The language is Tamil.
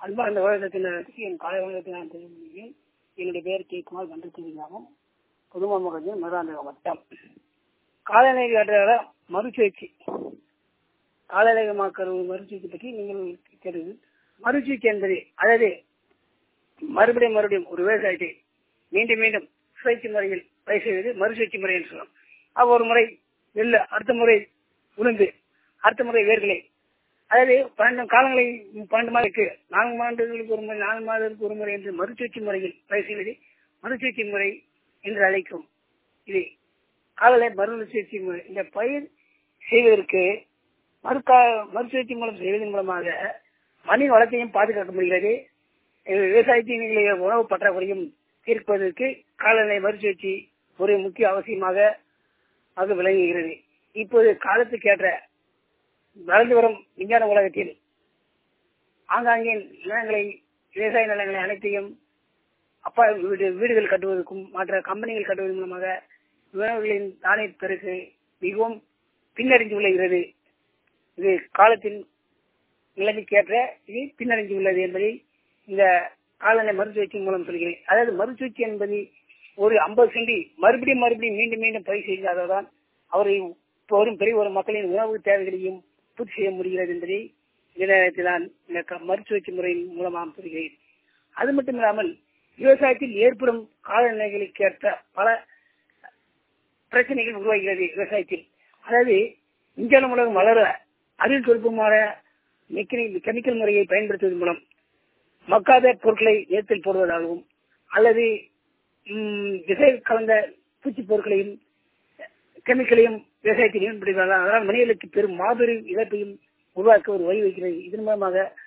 அன்பார்ந்த உலகத்தினருக்கு என் காலை வணக்கத்தை நான் தெரிவிக்கிறேன் என்னுடைய பெயர் கே குமார் கண்டுபிடிக்காகும் புதுமாமகத்தின் மதுராந்தக வட்டம் காலநிலை காட்டுற மறுசுழற்சி காலநிலைமாக்கல் மறுசுழற்சி பற்றி நீங்கள் தெரியுது மறுசுழற்சி என்பது அதாவது மறுபடியும் மறுபடியும் ஒரு விவசாயத்தை மீண்டும் மீண்டும் சுழற்சி முறையில் பயிர் செய்வது மறுசுழற்சி முறை என்று சொல்லலாம் அப்ப ஒரு முறை நெல் அடுத்த முறை உளுந்து அடுத்த முறை வேர்களை அதாவது பன்னெண்டு காலங்களை பன்னெண்டு மாதத்துக்கு நான்கு மாதங்களுக்கு ஒரு முறை நான்கு மாதத்துக்கு ஒரு முறை என்று மறுசுழற்சி முறையில் பயிர் செய்வது மறுசுழற்சி முறை என்று அழைக்கும் இது காலநிலை மறுசுழற்சி முறை இந்த பயிர் செய்வதற்கு மறுக்கா மறுசுழற்சி மூலம் செய்வதன் மூலமாக மண்ணின் வளத்தையும் பாதுகாக்க முடிகிறது விவசாயத்தின் உணவு பற்றாக்குறையும் தீர்ப்பதற்கு காலநிலை மறுசுழற்சி ஒரு முக்கிய அவசியமாக அது விளங்குகிறது இப்போது காலத்துக்கேற்ற வளர்ந்து வரும் விஞ்ஞான உலகத்தில் ஆங்காங்கே நிலங்களை விவசாய நிலங்களை அனைத்தையும் அப்பா வீடு வீடுகள் கட்டுவதற்கும் மற்ற கம்பெனிகள் கட்டுவதன் மூலமாக விவசாயிகளின் தானே பெருக்கு மிகவும் பின்னடைந்து உள்ளது இது காலத்தின் நிலைமைக்கேற்ற இது பின்னடைந்து உள்ளது என்பதை இந்த காலநிலை மறுசுழற்சி மூலம் சொல்கிறேன் அதாவது மறுசுழற்சி என்பது ஒரு ஐம்பது சென்டி மறுபடியும் மறுபடியும் மீண்டும் மீண்டும் பயிர் செய்தால்தான் அவரை வரும் பெரிய ஒரு மக்களின் உணவு தேவைகளையும் பூர்த்தி செய்ய முடிகிறது என்பதை இந்த நேரத்தில் நான் இந்த மறுசுழற்சி முறையின் மூலமாக சொல்கிறேன் அது மட்டும் இல்லாமல் விவசாயத்தில் ஏற்படும் காலநிலைகளுக்கு ஏற்ற பல பிரச்சனைகள் உருவாகிறது விவசாயத்தில் அதாவது விஞ்ஞான உலகம் வளர அறிவியல் தொழில்நுட்பமான கெமிக்கல் முறையை பயன்படுத்துவதன் மூலம் மக்காத பொருட்களை ஏற்றில் போடுவதாகவும் அல்லது விசை கலந்த பூச்சி பொருட்களையும் கெமிக்கலையும் விவசாயத்தில் ஈடுபடுவதால் அதனால் மனிதர்களுக்கு பெரும் மாபெரும் இழப்பையும் உருவாக்க ஒரு வழி வைக்கிறது இதன் மூலமாக